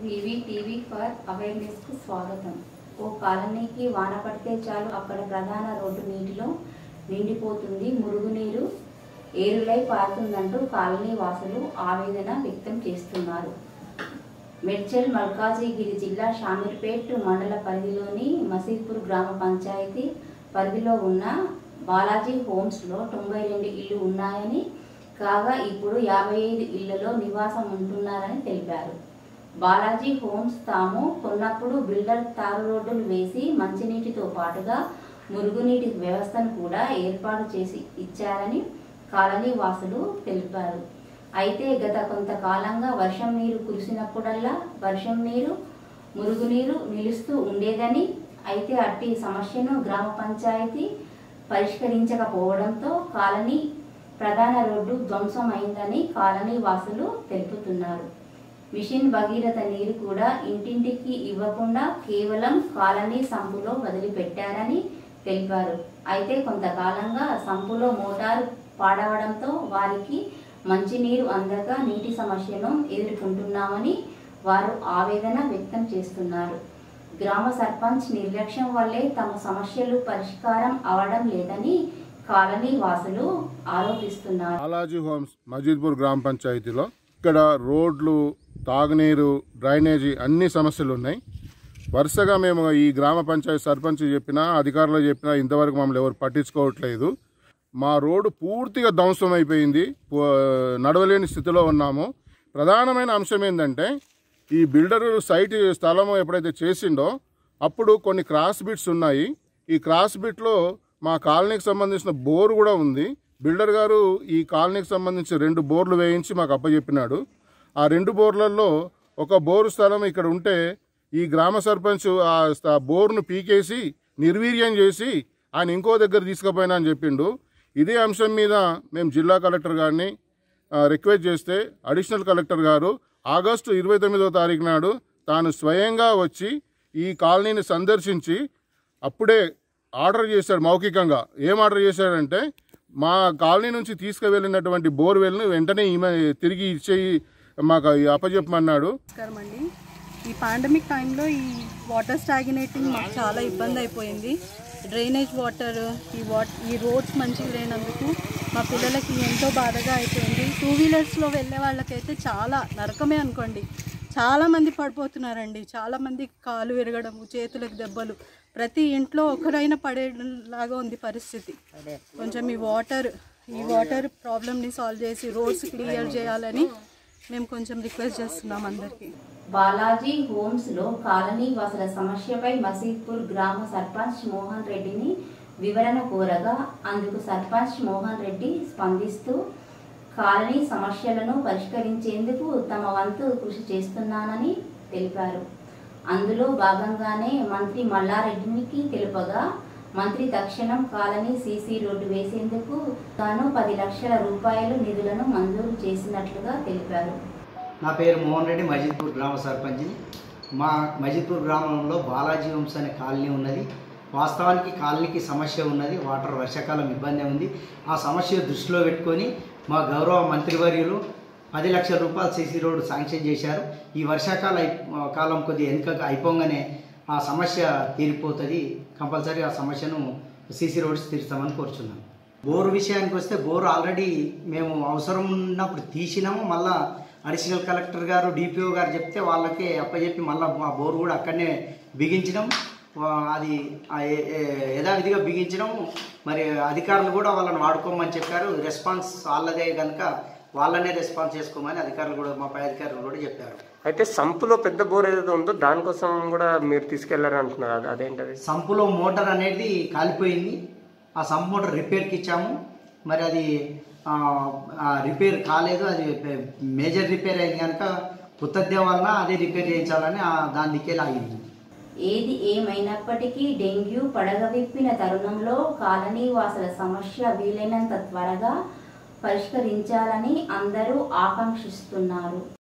V V TV for awareness కు స్వాగతం ఓ కాలనీకి వాన పడితే చాలు అక్కడ ప్రధాన రోడ్డు నీటిలో నిండిపోతుంది మురుగునీరు ఏరులై పారుతుందంటూ కాలనీ వాసులు ఆవేదన వ్యక్తం చేస్తున్నారు మెడ్చల్ మల్కాజిగిరి జిల్లా షామీర్పేట్ మండల పరిధిలోని మసీద్పూర్ గ్రామ పంచాయతీ పరిధిలో ఉన్న బాలాజీ హోమ్స్లో తొంభై రెండు ఇళ్లు ఉన్నాయని కాగా ఇప్పుడు యాభై ఐదు ఇళ్లలో నివాసం ఉంటున్నారని తెలిపారు బాలాజీ హోమ్స్ తాము కొన్నప్పుడు బిల్డర్ తారు రోడ్డులు వేసి మంచినీటితో పాటుగా మురుగునీటి వ్యవస్థను కూడా ఏర్పాటు చేసి ఇచ్చారని కాలనీ వాసులు తెలిపారు అయితే గత కొంతకాలంగా వర్షం నీరు కురిసినప్పుడల్లా వర్షం నీరు మురుగునీరు నిలుస్తూ ఉండేదని అయితే అట్టి సమస్యను గ్రామ పంచాయతీ పరిష్కరించకపోవడంతో కాలనీ ప్రధాన రోడ్డు ధ్వంసం అయిందని కాలనీ వాసులు తెలుపుతున్నారు మిషన్ భగీరథ నీరు కూడా ఇంటింటికి ఇవ్వకుండా కేవలం కాలనీ సంపులో వదిలిపెట్టారని తెలిపారు అయితే కొంతకాలంగా సంపులో మోటారు పాడవడంతో వారికి మంచినీరు అందక నీటి సమస్యను ఎదుర్కొంటున్నామని వారు ఆవేదన వ్యక్తం చేస్తున్నారు గ్రామ సర్పంచ్ నిర్లక్ష్యం వల్లే తమ సమస్యలు పరిష్కారం అవడం లేదని కాలనీ వాసులు ఆరోపిస్తున్నారు బాలాజీ హోమ్స్ మజీద్పూర్ గ్రామ పంచాయతీలో ఇక్కడ రోడ్లు తాగునీరు డ్రైనేజీ అన్ని సమస్యలు ఉన్నాయి వరుసగా మేము ఈ గ్రామ పంచాయతీ సర్పంచ్ చెప్పినా అధికారులు చెప్పినా ఇంతవరకు మమ్మల్ని ఎవరు పట్టించుకోవట్లేదు మా రోడ్డు పూర్తిగా ధ్వంసం అయిపోయింది పో- నడవలేని స్థితిలో ఉన్నాము ప్రధానమైన అంశం ఏంటంటే ఈ బిల్డర్ సైట్ స్థలం ఎప్పుడైతే చేసిండో అప్పుడు కొన్ని క్రాస్ బిట్స్ ఉన్నాయి ఈ క్రాస్ బిట్లో మా కాలనీకి సంబంధించిన బోర్ కూడా ఉంది బిల్డర్ గారు ఈ కాలనీకి సంబంధించి రెండు బోర్లు వేయించి మాకు అప్పచెప్పినాడు ఆ రెండు బోర్లలో ఒక బోరు స్థలం ఇక్కడ ఉంటే ఈ గ్రామ సర్పంచ్ ఆ స్థ- బోర్ను పీకేసి నిర్వీర్యం చేసి ఆయన ఇంకో దగ్గర తీసుకుపోయినా అని చెప్పిండు ఇదే అంశం మీద మేము జిల్లా కలెక్టర్ గారిని ఆ, రిక్వెస్ట్ చేస్తే అడిషనల్ కలెక్టర్ గారు ఆగస్టు ఇరవై తొమ్మిదో తారీఖు నాడు తాను స్వయంగా వచ్చి ఈ కాలనీని సందర్శించి అప్పుడే ఆర్డర్ చేశాడు మౌఖికంగా ఏం ఆర్డర్ చేశాడంటే మా కాలనీ నుంచి తీసుకువెళ్ళినటువంటి బోర్వెల్ను వెంటనే ఈమె తిరిగి ఇచ్చేయి మాకు అప్పచెప్పమన్నాడు నమస్కారం అండి ఈ పాండమిక్ టైంలో ఈ వాటర్ స్టాగ్నేటింగ్ మాకు చాలా ఇబ్బంది అయిపోయింది డ్రైనేజ్ వాటర్ ఈ వాట్ ఈ రోడ్స్ మంచిగా లేనందుకు మా పిల్లలకి ఎంతో బాధగా అయిపోయింది టూ వీలర్స్లో వెళ్ళే వాళ్ళకైతే చాలా నరకమే అనుకోండి చాలా మంది పడిపోతున్నారండి చాలా మంది కాలు విరగడము చేతులకు దెబ్బలు ప్రతి ఇంట్లో ఒకరైనా పడేలాగా ఉంది పరిస్థితి కొంచెం ఈ వాటర్ ఈ వాటర్ ప్రాబ్లమ్ని సాల్వ్ చేసి రోడ్స్ క్లియర్ చేయాలని మేము కొంచెం రిక్వెస్ట్ చేస్తున్నాం అందరికీ బాలాజీ హోమ్స్ లో కాలనీ వాసుల సమస్యపై మసీద్పూర్ గ్రామ సర్పంచ్ మోహన్ రెడ్డిని వివరణ కోరగా అందుకు సర్పంచ్ మోహన్ రెడ్డి స్పందిస్తూ కాలనీ సమస్యలను పరిష్కరించేందుకు తమ వంతు కృషి చేస్తున్నానని తెలిపారు అందులో భాగంగానే మంత్రి మల్లారెడ్డికి తెలుపగా మంత్రి తక్షణం కాలనీ సీసీ రోడ్డు వేసేందుకు తాను పది లక్షల రూపాయలు నిధులను మంజూరు చేసినట్లుగా తెలిపారు నా పేరు మోహన్ రెడ్డి మజిద్పూర్ గ్రామ సర్పంచ్ మా మజిద్పూర్ గ్రామంలో బాలాజీ వంశ అనే కాలనీ ఉన్నది వాస్తవానికి కాలనీకి సమస్య ఉన్నది వాటర్ వర్షాకాలం ఇబ్బంది ఉంది ఆ సమస్య దృష్టిలో పెట్టుకొని మా గౌరవ మంత్రివర్యులు పది లక్షల రూపాయలు సీసీ రోడ్డు శాంక్షన్ చేశారు ఈ వర్షాకాల అయి- కాలం కొద్ది వెనుక అయిపోగానే ఆ సమస్య తీరిపోతుంది కంపల్సరీ ఆ సమస్యను సీసీ రోడ్స్ తీరుస్తామని కోరుచున్నాను బోరు విషయానికి వస్తే బోరు ఆల్రెడీ మేము అవసరం ఉన్నప్పుడు తీసినాము మళ్ళా అడిషనల్ కలెక్టర్ గారు డిపిఓ గారు చెప్తే వాళ్ళకే అప్పచెప్పి మళ్ళీ మా బోరు కూడా అక్కడనే బిగించడం వా- అది ఆ ఏ- ఏ- యథావిధిగా బిగించడం మరి అధికారులు కూడా వాళ్ళని వాడుకోమని చెప్పారు రెస్పాన్స్ వాళ్ళదే కనుక వాళ్ళనే రెస్పాన్స్ చేసుకోమని అధికారులు కూడా మా పై అధికారులు కూడా చెప్పారు అయితే సంపులో పెద్ద బోర్ ఏదైతే ఉందో దానికోసం కూడా మీరు తీసుకెళ్లారు అంటున్నారు అది- అదేంటది సంపులో మోటార్ అనేది కాలిపోయింది ఆ సంప్ మోటార్ రిపేర్కి ఇచ్చాము మరి అది ఆ, ఆ రిపేర్ కాలేదు అది మేజర్ రిపేర్ అయింది కనుక కొత్తదే వలన అదే రిపేర్ చేయించాలని ఆ దాని దిక్కే లాగింది ఏది ఏమైనప్పటికీ డెంగ్యూ పడగవిప్పిన తరుణంలో కాలనీ వాసుల సమస్య వీలైనంత త్వరగా పరిష్కరించాలని అందరూ ఆకాంక్షిస్తున్నారు